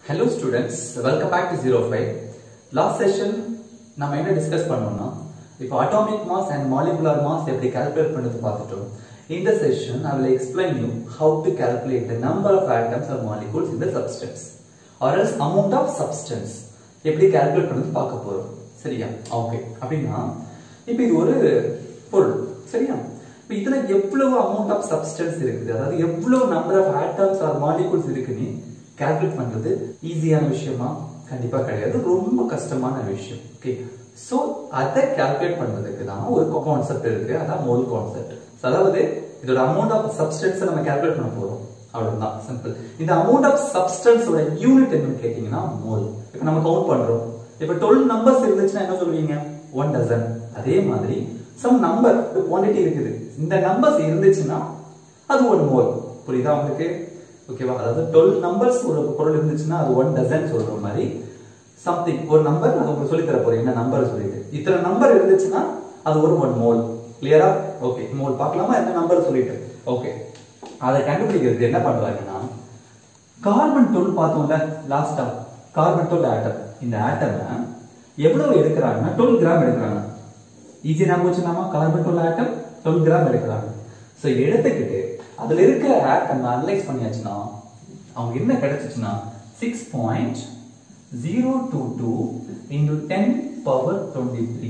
hello students welcome back to zero five last session நம்ம என்ன discuss பண்ணோம்னா இப்போ atomic mass and molecular mass எப்படி கால்குலேட் பண்ணுறது பார்த்துட்டோம் இந்த session I will explain you how to calculate the number of atoms or molecules in the substance or else amount of substance எப்படி calculate பண்ணுறது பார்க்க போறோம் சரியா ஓகே அப்படின்னா இப்போ இது ஒரு பொருள் சரியா இப்போ இதுல எவ்வளவு அமௌண்ட் ஆஃப் சப்ஸ்டன்ஸ் இருக்குது அதாவது எவ்வளவு number of atoms or molecules இருக்குன்னு கால்குலேட் பண்றது ஈஸியான விஷயமா கண்டிப்பா கிடையாது ரொம்ப கஷ்டமான விஷயம் ஓகே சோ அதை கால்குலேட் பண்றதுக்கு தான் ஒரு கான்செப்ட் இருக்கு அதான் மோல் கான்செப்ட் அதாவது இதோட அமௌண்ட் ஆஃப் சப்ஸ்டன்ஸ் நம்ம கால்குலேட் பண்ண போறோம் அவ்வளவுதான் சிம்பிள் இந்த அமௌண்ட் ஆஃப் சப்ஸ்டன்ஸோட யூனிட் என்னன்னு கேட்டீங்கன்னா மோல் இப்போ நம்ம கவுண்ட் பண்றோம் இப்போ டுவெல் நம்பர்ஸ் இருந்துச்சுன்னா என்ன சொல்லுவீங்க ஒன் டசன் அதே மாதிரி சம் நம்பர் குவாண்டிட்டி இருக்குது இந்த நம்பர்ஸ் இருந்துச்சுன்னா அது ஒன் மோல் புரியுதா உங்களுக்கு ஓகேவா அதாவது டுவெல் நம்பர்ஸ் ஒரு பொருள் இருந்துச்சுன்னா அது ஒன் டசன் சொல்ற மாதிரி சம்திங் ஒரு நம்பர் நான் உங்களுக்கு சொல்லி தர போறேன் என்ன நம்பர் சொல்லிட்டு இத்தனை நம்பர் இருந்துச்சுன்னா அது ஒரு ஒன் மோல் கிளியரா ஓகே மோல் பார்க்கலாமா என்ன நம்பர் சொல்லிட்டு ஓகே அதை கண்டுபிடிக்கிறது என்ன பண்றாங்கன்னா கார்பன் டுவெல் பார்த்தோம்ல லாஸ்டா கார்பன் டுவெல் ஆட்டம் இந்த ஆட்டம் எவ்வளவு எடுக்கிறாங்கன்னா டுவெல் கிராம் எடுக்கிறாங்க ஈஸியா ஞாபகம் வச்சுக்கலாமா carbon twelve atom twelve gram எடுக்கிறாங்க ஸோ எடுத்துக்கிட்டு அதுல இருக்கிற ஆட்டம் அனலைஸ் பண்ணியாச்சுன்னா அவங்க என்ன கிடைச்சிச்சுன்னா six point zero two two into ten power twenty three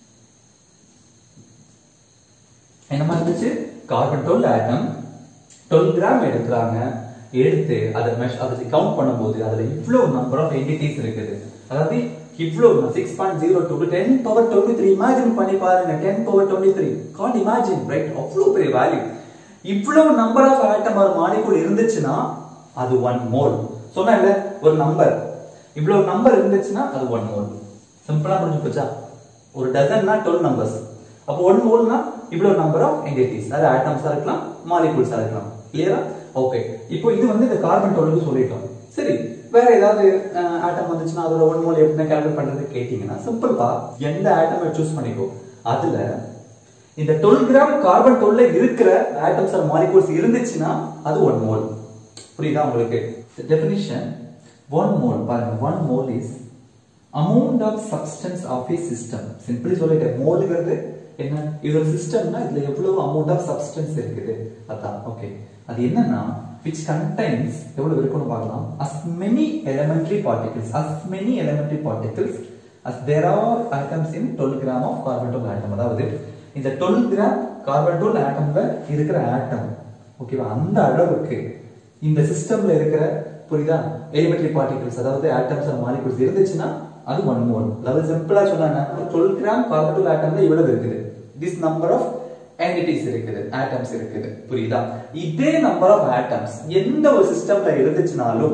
என்னமா இருந்துச்சு carbon twelve atom twelve gram எடுக்கிறாங்க எடுத்து அதை மெஷ் அதை கவுண்ட் பண்ணும்போது அதுல இவ்வளவு நம்பர் ஆஃப் என்டிட்டிஸ் இருக்குது அதாவது இவ்வளவு six point zero two ten power twenty three imagine பண்ணி பாருங்க ten power twenty three got imagine right அவ்வளவு பெரிய வேல்யூ இவ்வளவு நம்பர் ஆஃப் ஆட்டம் ஒரு மாலிகூல் இருந்துச்சுன்னா அது ஒன் மோல் சொன்னேன்ல ஒரு நம்பர் இவ்வளவு நம்பர் இருந்துச்சுன்னா அது ஒன் மோல் சிம்பிளா புரிஞ்சு போச்சா ஒரு டசன்னா டுவெல் நம்பர்ஸ் அப்போ ஒன் மோல்னா இவ்வளவு நம்பர் ஆஃப் என்டிட்டிஸ் அது ஆட்டம்ஸா இருக்கலாம் மாலிகூல்ஸா இருக்கலாம் கிளியரா ஓகே இப்போ இது வந்து இந்த கார்பன் டுவெல்க்கு சொல்லிட்டோம் சரி வேற ஏதாவது ஆட்டம் வந்துச்சுன்னா அதோட ஒன் மோல் எப்படி கால்குலேட் பண்றது கேட்டீங்கன்னா சிம்பிள் பா எந்த ஆட்டம் சூஸ் பண்ணிக்கோ அதுல இந்த டுவெல் கிராம் கார்பன் டுவெல்ல இருக்கிற ஆட்டம்ஸ் ஆர் மாலிகூல்ஸ் இருந்துச்சுன்னா அது ஒன் மோல் புரியுதா உங்களுக்கு டெஃபினிஷன் ஒன் மோல் பாருங்க one mole is amount of substance of a system simply சொல்லிட்டேன் மோலுங்கிறது என்ன இது ஒரு சிஸ்டம்னா இதுல எவ்வளவு அமௌண்ட் ஆஃப் சப்ஸ்டன்ஸ் இருக்குது அதான் ஓகே அது என்னன்னா which contains எவ்வளவு இருக்குன்னு பார்க்கலாம் as many elementary particles as many elementary particles as there are atoms in 12 gram of carbon 12 atom அதாவது இந்த 12 கிராம் கார்பன் 12 ஆட்டம்ல இருக்கிற ஆட்டம் ஓகேவா அந்த அளவுக்கு இந்த சிஸ்டம்ல இருக்கிற புரியுதா எலிமெண்ட்ரி பார்ட்டிகல்ஸ் அதாவது ஆட்டம்ஸ் அண்ட் மாலிகூல்ஸ் இருந்துச்சுன்னா அது ஒன் மோல் அதாவது சிம்பிளா சொன்னாங்க 12 கிராம் கார்பன் 12 ஆட்டம்ல இவ்வளவு இருக்குது திஸ் நம்பர் ஆஃப் என்டிட்டிஸ் இருக்குது ஆட்டம்ஸ் இருக்குது புரியுதா இதே நம்பர் ஆஃப் ஆட்டம்ஸ் எந்த ஒரு சிஸ்டம்ல இருந்துச்சுனாலும்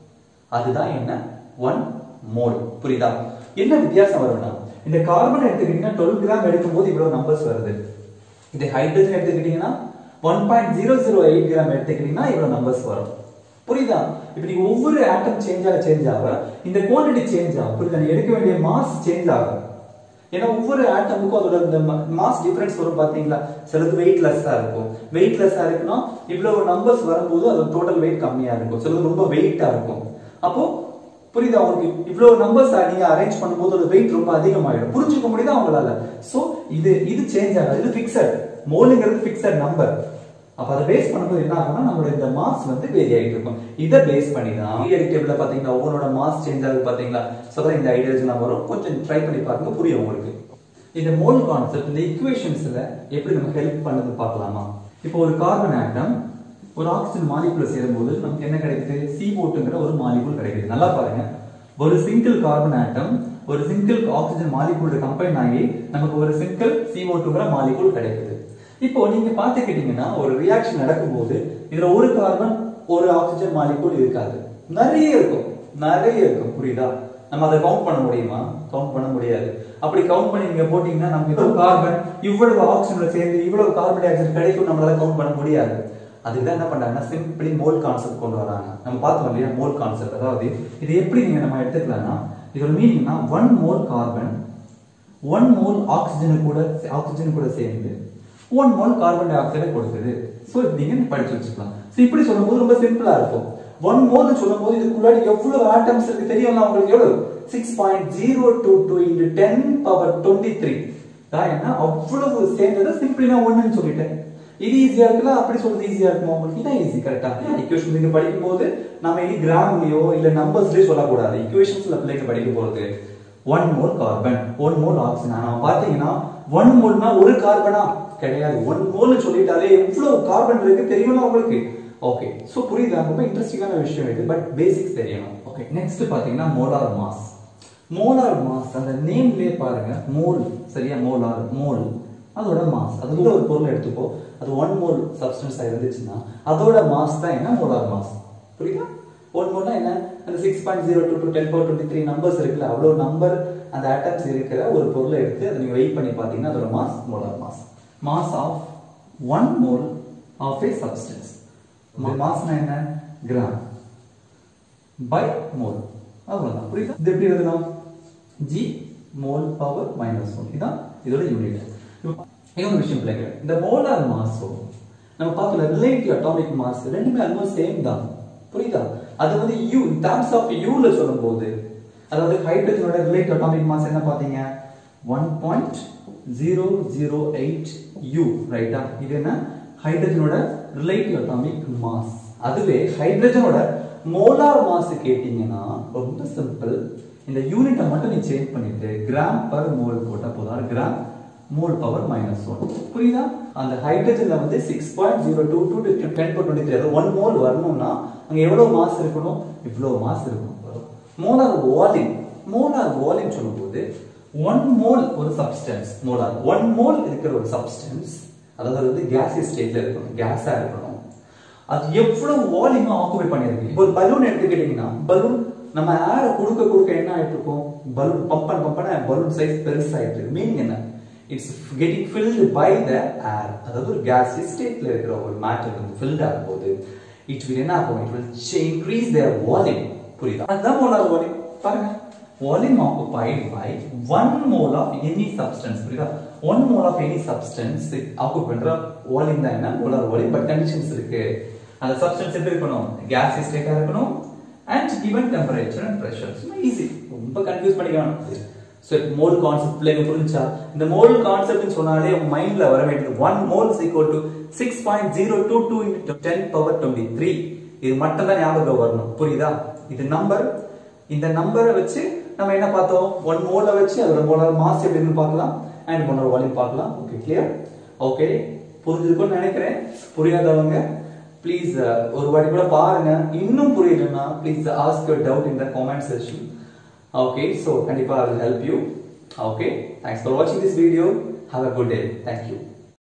அதுதான் என்ன ஒன் மோல் புரியுதா என்ன வித்தியாசம் வரும்னா இந்த கார்பன் எடுத்துக்கிட்டீங்கன்னா டுவெல் கிராம் எடுக்கும்போது இவ்வளவு நம்பர்ஸ் வருது இது ஹைட்ரஜன் எடுத்துக்கிட்டீங்கன்னா one point zero zero eight gram எடுத்துக்கிட்டீங்கன்னா இவ்வளவு நம்பர்ஸ் வரும் புரியுதா இப்ப நீங்க ஒவ்வொரு ஆட்டம் சேஞ்ச் ஆக சேஞ்ச் ஆக இந்த குவான்டிட்டி சேஞ்ச் ஆகும் புரியுதா நீ எடுக்க வேண்டிய மாஸ் சேஞ்ச் ஆகும் ஏன்னா ஒவ்வொரு ஆட்டமுக்கும் அதோட இந்த மாஸ் டிஃபரன்ஸ் வரும் பாத்தீங்களா சிலது வெயிட்லெஸ்ஸா இருக்கும் வெயிட்லெஸ்ஸா இருக்குன்னா இவ்வளவு நம்பர்ஸ் வரும்போது அதோட டோட்டல் வெயிட் கம்மியா இருக்கும் சிலது ரொம்ப வெயிட்டா இருக்கும் அப்போ புரியுதா உங்களுக்கு இவ்வளவு நம்பர்ஸ் நீங்க அரேஞ்ச் பண்ணும்போது அதோட வெயிட் ரொம்ப அதிகமாயிடும் புரிஞ்சுக்க முடியுதா அவங்களால சோ இது இது சேஞ்ச் ஆகாது இது பிக்சட் மோலுங்கிறது பிக்சட் நம்பர் அப்ப அதை பேஸ் பண்ணும்போது என்ன ஆகும்னா நம்மளோட இந்த மாஸ் வந்து வேரி ஆகிட்டு இருக்கும் இதை பேஸ் பண்ணி தான் பீரியட் டேபிள்ல பாத்தீங்கன்னா ஒவ்வொருட மாஸ் சேஞ்ச் ஆகுது பாத்தீங்களா சோ தான் இந்த ஐடியாஸ் வரும் கொஞ்சம் ட்ரை பண்ணி பாருங்க புரியும் உங்களுக்கு இந்த மோல் கான்செப்ட் இந்த ஈக்குவேஷன்ஸ்ல எப்படி நமக்கு ஹெல்ப் பண்ணுது பார்க்கலாமா இப்போ ஒரு கார்பன் ஆட்டம் ஒரு ஆக்சிஜன் மாலிகுல சேரும்போது நமக்கு என்ன கிடைக்குது சி ஓட்டுங்கிற ஒரு மாலிகுல் கிடைக்குது நல்லா பாருங்க ஒரு சிங்கிள் கார்பன் ஆட்டம் ஒரு சிங்கிள் ஆக்சிஜன் மாலிகுல் கம்பைன் ஆகி நமக்கு ஒரு சிங்கிள் சி ஓட்டுங்கிற மாலிகுல் கிடைக்குது இப்போ நீங்க பாத்துக்கிட்டீங்கன்னா ஒரு ரியாக்ஷன் நடக்கும்போது இதுல ஒரு கார்பன் ஒரு ஆக்சிஜன் மாலிகூல் இருக்காது நிறைய இருக்கும் நிறைய இருக்கும் புரியுதா நம்ம அதை கவுண்ட் பண்ண முடியுமா கவுண்ட் பண்ண முடியாது அப்படி கவுண்ட் பண்ணி நீங்க போட்டீங்கன்னா நமக்கு இவ்வளவு கார்பன் இவ்வளவு ஆக்சிஜன்ல சேர்ந்து இவ்வளவு கார்பன் டை ஆக்சைடு கிடைக்கும் நம்மளால கவுண்ட் பண்ண முடியாது அதுக்கு என்ன பண்றாங்கன்னா சிம்பிளி மோல் கான்செப்ட் கொண்டு வராங்க நம்ம பார்த்தோம் இல்லையா மோல் கான்செப்ட் அதாவது இது எப்படி நீங்க நம்ம எடுத்துக்கலாம்னா இதோட மீனிங்னா one mole carbon one mole oxygen கூட ஆக்சிஜன் கூட சேர்ந்து ஒன் மோல் கார்பன் டை ஆக்சைடை கொடுக்குது ஸோ இப்படி நீங்க படிச்சு வச்சுக்கலாம் ஸோ இப்படி சொல்லும்போது ரொம்ப சிம்பிளா இருக்கும் ஒன் மோல் சொல்லும் போது இதுக்குள்ளாடி எவ்வளவு ஆட்டம்ஸ் இருக்கு தெரியும்ல உங்களுக்கு எவ்வளவு six point zero two two into ten power twenty three என்ன அவ்வளவு சேர்ந்தது சிம்பிளி நான் ஒண்ணுன்னு சொல்லிட்டேன் இது ஈஸியா இருக்குல்ல அப்படி சொல்றது ஈஸியா இருக்குமா உங்களுக்கு இதான் ஈஸி கரெக்டா ஈக்குவேஷன் நீங்க படிக்கும் போது நம்ம இனி கிராம்லயோ இல்ல நம்பர்ஸ்லயோ சொல்லக்கூடாது ஈக்குவேஷன்ஸ்ல பிள்ளைங்க படிக்க போறது one mole carbon one mole oxygen நம்ம பாத்தீங்கன்னா ஒன் மோல்னா ஒரு கார்பனா கிடையாது ஒன் மோல்னு சொல்லிட்டாலே எவ்வளவு கார்பன் இருக்கு தெரியும்ல உங்களுக்கு ஓகே சோ புரியுதா ரொம்ப இன்ட்ரெஸ்டிங்கான விஷயம் இது பட் பேசிக்ஸ் தெரியணும் ஓகே நெக்ஸ்ட் பாத்தீங்கன்னா மோலார் மாஸ் மோலார் மாஸ் அந்த நேம்லயே பாருங்க மோல் சரியா மோலார் மோல் அதோட மாஸ் அது கூட ஒரு பொருள் எடுத்துக்கோ அது ஒன் மோல் சப்ஸ்டன்ஸா இருந்துச்சுன்னா அதோட மாஸ் தான் என்ன மோலார் மாஸ் புரியுதா ஒன் மோல்னா என்ன அந்த six point zero two two ten four twenty three numbers இருக்குல்ல அவ்வளோ நம்பர் அந்த ஆட்டம்ஸ் இருக்கிற ஒரு பொருளை எடுத்து அதை நீங்க வெயிட் பண்ணி பார்த்தீங்கன்னா அதோட mass molar mass mass of one mole of a substance மாஸ்னா என்ன கிராம் பை மோல் அவ்வளவுதான் புரியுதா இது எப்படி எழுதலாம் g mole power minus one இதான் இதோட யூனிட் இன்னொரு விஷயம் பிள்ளைங்க இந்த மோலார் மாஸும் நம்ம பார்க்கல ரிலேட்டிவ் அட்டாமிக் மாஸ் ரெண்டுமே ஆல்மோஸ்ட் சேம் தான் புரியுதா அது வந்து யூ டேர்ம்ஸ் ஆஃப் யூல சொல்லும் போது அதாவது ஹைட்ரஜனோட ரிலேட்டிவ் அட்டாமிக் மாஸ் என்ன பாத்தீங்க one point zero zero eight u ரைட்டா இது என்ன ஹைட்ரஜனோட ரிலேட்டிவ் அட்டாமிக் மாஸ் அதுவே ஹைட்ரஜனோட மோலார் மாஸ் கேட்டீங்கன்னா ரொம்ப சிம்பிள் இந்த யூனிட்டை மட்டும் நீ சேஞ்ச் பண்ணிட்டு கிராம் பர் மோல் போட்டா போதும் gram mole power minus one புரியுதா அந்த ஹைட்ரஜன்ல வந்து six point zero two two ten per twenty three அதாவது ஒன் மோல் வரணும்னா அங்க எவ்வளவு மாஸ் இருக்கணும் இவ்வளவு மாஸ் இருக்கணும் மோலார் வால்யூம் மோலார் வால்யூம் சொல்லும்போது ஒன் மோல் ஒரு சப்ஸ்டன்ஸ் மோலார் ஒன் மோல் இருக்கிற ஒரு சப்ஸ்டன்ஸ் அதாவது அது வந்து கேஸ் ஸ்டேட்ல இருக்கணும் கேஸா இருக்கணும் அது எவ்வளவு வால்யூமா ஆக்குபை பண்ணிருக்கு இப்போ ஒரு பலூன் எடுத்துக்கிட்டீங்கன்னா பலூன் நம்ம ஏரை கொடுக்க கொடுக்க என்ன ஆயிட்டு இருக்கும் பலூன் பம்பன் பம்பன பலூன் சைஸ் பெருசாயிட்டு இருக்கு மீனிங் என்ன it's getting filled by the air அதாவது ஒரு கேஸ் ஸ்டேட்ல இருக்கிற ஒரு மேட்டர் வந்து ஃபில்ட் ஆகும் போது இட் வில் என்ன ஆகும் it will increase their volume புரியுதா அதுதான் மோலார் வால்யூம் பாருங்க volume occupied by one mole of any substance புரியுதா one mole of any substance occupy பண்ற வால்யூம் தான் என்ன மோலார் வால்யூம் பட் கண்டிஷன்ஸ் இருக்கு அந்த சப்ஸ்டன்ஸ் எப்படி இருக்கணும் கேஸ் ஸ்டேட்டா இருக்கணும் and given temperature and pressure சும்மா ஈஸி ரொம்ப கன்ஃபியூஸ் பண்ணிக்க வேணாம் ஸோ மோல் கான்செப்ட் பிள்ளைங்க புரிஞ்சா இந்த மோல் கான்செப்ட்னு சொன்னாலே உங்க மைண்ட்ல வர வேண்டியது one mole is equal to six point zero two two into ten power twenty three இது மட்டும் தான் ஞாபகம் வரணும் புரியுதா இது நம்பர் இந்த நம்பரை வச்சு நம்ம என்ன பார்த்தோம் ஒன் மோலை வச்சு அதோட மோலார் மாஸ் எப்படின்னு பார்க்கலாம் அண்ட் மோலார் வால்யூம் பார்க்கலாம் ஓகே கிளியர் ஓகே புரிஞ்சிருக்கும்னு நினைக்கிறேன் புரியாதவங்க ப்ளீஸ் ஒரு வாட்டி கூட பாருங்க இன்னும் புரியலன்னா please ask your doubt in the comment section okay so கண்டிப்பாக I will help you okay thanks for வாட்சிங் this video have a good day thank you